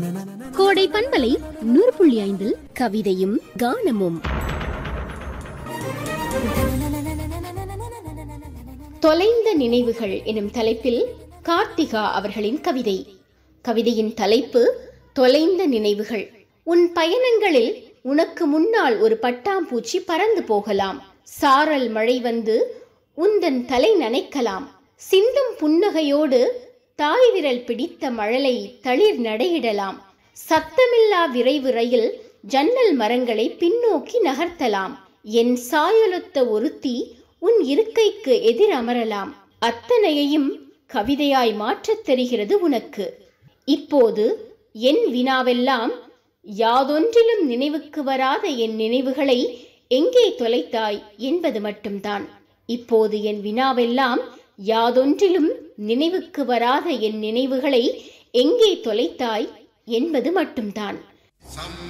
கோடை பண்பலை நூறு புள்ளி ஐந்தில் கவிதையும் கானமும் தொலைந்த நினைவுகள் எனும் தலைப்பில் கார்த்திகா அவர்களின் கவிதை கவிதையின் தலைப்பு தொலைந்த நினைவுகள் உன் பயணங்களில் உனக்கு முன்னால் ஒரு பட்டாம்பூச்சி பறந்து போகலாம் சாரல் மழை வந்து உந்தன் தலை நனைக்கலாம் சிந்தும் புன்னகையோடு தாய் விரல் பிடித்த மழலை தளிர் நடையிடலாம் சத்தமில்லா விரைவு ரயில் ஜன்னல் மரங்களை பின்னோக்கி நகர்த்தலாம் என் சாயலொத்த ஒருத்தி உன் இருக்கைக்கு எதிர் அமரலாம் அத்தனையையும் கவிதையாய் மாற்றத் தெரிகிறது உனக்கு இப்போது என் வினாவெல்லாம் யாதொன்றிலும் நினைவுக்கு வராத என் நினைவுகளை எங்கே தொலைத்தாய் என்பது மட்டும்தான் இப்போது என் வினாவெல்லாம் யாதொன்றிலும் நினைவுக்கு வராத என் நினைவுகளை எங்கே தொலைத்தாய் என்பது மட்டும்தான்